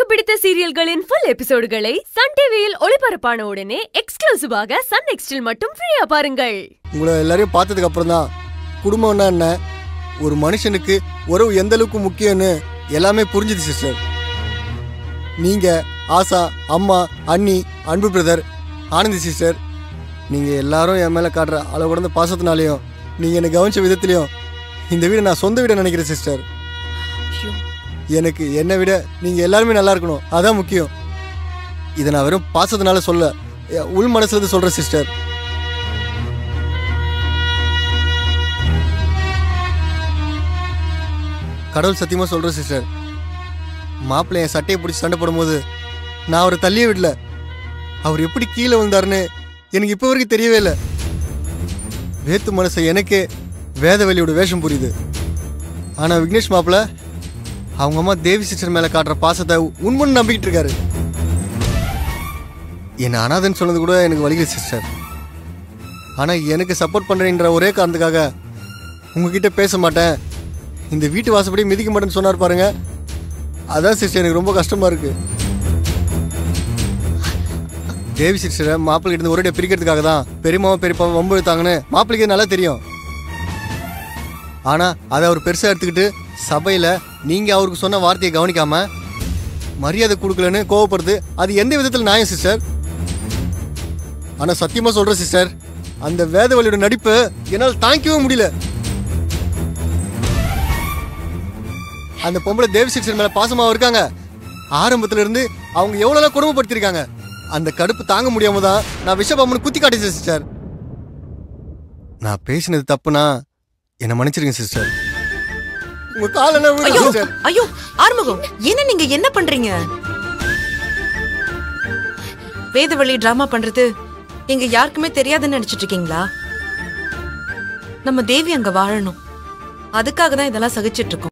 பிடித்த சீரியல்களின் full எபிசோடுகளை Sun டிவியில் ஒளிபரப்பான உடனே எக்ஸ்க்ளூசிவாக சன் நெக்ஸ்டில் மட்டும் ஃப்ரீயா பாருங்கள் உங்களை எல்லாரையும் பார்த்ததுக்கு அப்புறம் தான் குடும்பம்னா என்ன ஒரு மனுஷனுக்கு உறவு எந்த அளவுக்கு முக்கியம்னு எல்லாமே புரிஞ்சுது சிஸ்டர் நீங்க ஆசா அம்மா அண்ணி அன்பு பிரதர் ஆனந்தி சிஸ்டர் நீங்க எல்லாரும் என் மேல காட்டுற அளவு கடந்த பாசத்தினாலையும் நீங்க என்னை கவனிச்ச விதத்திலையும் இந்த வீடை நான் சொந்த வீடை நினைக்கிறேன் சிஸ்டர் எனக்கு என்னை விட நீங்க எல்லாருமே நல்லா இருக்கணும் அதான் முக்கியம் இதை நான் வெறும் பாசத்தினால சொல்ல என் உள் மனசுல இருந்து சொல்றேன் சிஸ்டர் கடவுள் சத்தியமா சொல்றேன் சிஸ்டர் மாப்பிள்ளை என் சட்டையை பிடிச்சி சண்டை போடும்போது நான் அவரை தள்ளியே விடல அவர் எப்படி கீழே வந்தாருன்னு எனக்கு இப்போ வரைக்கும் தெரியவே இல்லை வேத்து மனசை எனக்கே வேதவெளியோட வேஷம் புரியுது ஆனால் விக்னேஷ் மாப்பிள்ள அவங்க அம்மா தேவி சிஸ்டர் மேலே காட்டுற பாசத்தை உண்மைன்னு நம்பிக்கிட்டு இருக்காரு என்னை அனாதன்னு சொன்னது கூட எனக்கு வலிக்கல சிஸ்டர் ஆனால் எனக்கு சப்போர்ட் பண்ணுறேன்ற ஒரே காரணத்துக்காக உங்ககிட்ட பேச மாட்டேன் இந்த வீட்டு வாசப்படி மிதிக்க மாட்டேன்னு சொன்னார் பாருங்க அதான் சிஸ்டர் எனக்கு ரொம்ப கஷ்டமா இருக்கு தேவி சிஸ்டரை மாப்பிள்ளை இருந்து ஒரே பிரிக்கிறதுக்காக தான் பெரியமாவும் பெரியப்பாவும் வம்பு எடுத்தாங்கன்னு மாப்பிள்ளைக்கு நல்லா தெரியும் ஆனா அதை அவர் பெருசா எடுத்துக்கிட்டு சபையில நீங்க அவருக்கு சொன்ன வார்த்தையை கவனிக்காம மரியாதை கொடுக்கலன்னு கோவப்படுது அது எந்த விதத்தில் நியாயம் சிஸ்டர் ஆனா சத்தியமா சொல்றேன் சிஸ்டர் அந்த வேதவழியோட நடிப்பு என்னால் தாங்கிக்கவே முடியல அந்த பொம்பளை தேவி சிஸ்டர் மேல பாசமாவும் இருக்காங்க ஆரம்பத்துல இருந்து அவங்க எவ்வளவு குடும்பப்படுத்திருக்காங்க அந்த கடுப்பு தாங்க முடியாம தான் நான் விஷபாமனு குத்தி காட்டிச்சேன் சிஸ்டர் நான் பேசினது தப்புனா என்ன மன்னிச்சிருங்க சிஸ்டர் உங்க காலெல்லாம் விடுங்க ஐயோ சிஸ்டர் ஐயோ ஆறுமுகம் என்ன நீங்க என்ன பண்றீங்க வேதவழி டிராமா பண்றது எங்க யாருக்குமே தெரியாதுன்னு நினைச்சிட்டு இருக்கீங்களா நம்ம தேவி அங்க வாழணும் அதுக்காக தான் இதெல்லாம் சகிச்சிட்டு இருக்கோம்